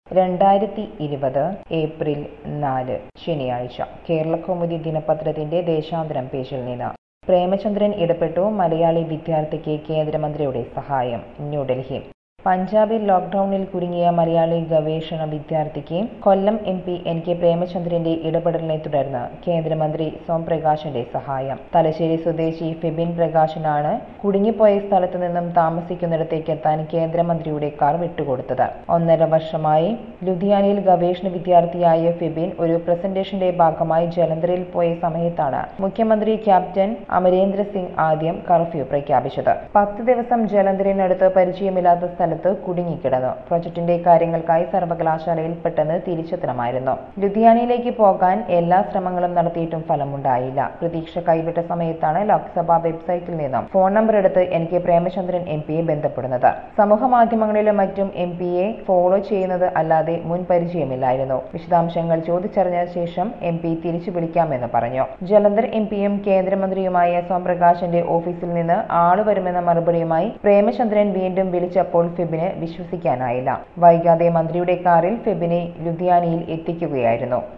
രണ്ടായിരത്തി ഇരുപത് ഏപ്രിൽ നാല് ശനിയാഴ്ച കേരളകൗമുദി ദിനപത്രത്തിന്റെ ദേശാന്തരം പേജിൽ നിന്ന് പ്രേമചന്ദ്രൻ ഇടപെട്ടു മലയാളി വിദ്യാർത്ഥിക്ക് കേന്ദ്രമന്ത്രിയുടെ സഹായം ന്യൂഡൽഹി പഞ്ചാബിൽ ലോക്ഡൌണിൽ കുടുങ്ങിയ മലയാളി ഗവേഷണ വിദ്യാർത്ഥിക്ക് Kollam M P N K പ്രേമചന്ദ്രന്റെ ഇടപെടലിനെ തുടർന്ന് കേന്ദ്രമന്ത്രി സോം പ്രകാശിന്റെ സഹായം തലശ്ശേരി സ്വദേശി ഫെബിൻ പ്രകാശനാണ് കുടുങ്ങിപ്പോയ സ്ഥലത്തു നിന്നും താമസിക്കുന്നിടത്തേക്ക് എത്താൻ കേന്ദ്രമന്ത്രിയുടെ കാർ വിട്ടുകൊടുത്തത് ഒന്നര വർഷമായി ലുധിയാനയിൽ ഗവേഷണ വിദ്യാർത്ഥിയായ ഫെബിൻ ഒരു പ്രസന്റേഷന്റെ ഭാഗമായി ജലന്ധറിൽ പോയ സമയത്താണ് മുഖ്യമന്ത്രി ക്യാപ്റ്റൻ അമരേന്ദ്ര സിംഗ് ആദ്യം കർഫ്യൂ പ്രഖ്യാപിച്ചത് പത്ത് ദിവസം ജലന്ധറിനടുത്ത് പരിചയമില്ലാത്ത സ്ഥലത്ത് കുടുങ്ങിക്കിടന്നു പ്രൊജക്ടിന്റെ കാര്യങ്ങൾക്കായി സർവകലാശാലയിൽ പെട്ടെന്ന് തിരിച്ചെത്തണമായിരുന്നു ലുധിയാനയിലേക്ക് പോകാൻ എല്ലാ ശ്രമങ്ങളും നടത്തിയിട്ടും ഫലമുണ്ടായില്ല പ്രതീക്ഷ കൈവിട്ട സമയത്താണ് ലോക്സഭാ വെബ്സൈറ്റിൽ നിന്നും ഫോൺ നമ്പർ എടുത്ത് എൻ കെ പ്രേമചന്ദ്രൻ എം പിയെ ബന്ധപ്പെടുന്നത് സമൂഹ മാധ്യമങ്ങളിലും മറ്റും എം പിയെ ഫോളോ ചെയ്യുന്നത് അല്ലാതെ മുൻ പരിചയമില്ലായിരുന്നു വിശദാംശങ്ങൾ ചോദിച്ചറിഞ്ഞ ശേഷം എം പി തിരിച്ചു വിളിക്കാമെന്ന് പറഞ്ഞു ജലന്ധർ എം പിയും കേന്ദ്രമന്ത്രിയുമായ സോംപ്രകാശിന്റെ ഓഫീസിൽ നിന്ന് ആള് വരുമെന്ന മറുപടിയുമായി പ്രേമചന്ദ്രൻ വീണ്ടും വിളിച്ചപ്പോൾ ഫെബിന് വിശ്വസിക്കാനായില്ല വൈകാതെ മന്ത്രിയുടെ കാറിൽ ഫെബിനെ ലുധിയാനയിൽ എത്തിക്കുകയായിരുന്നു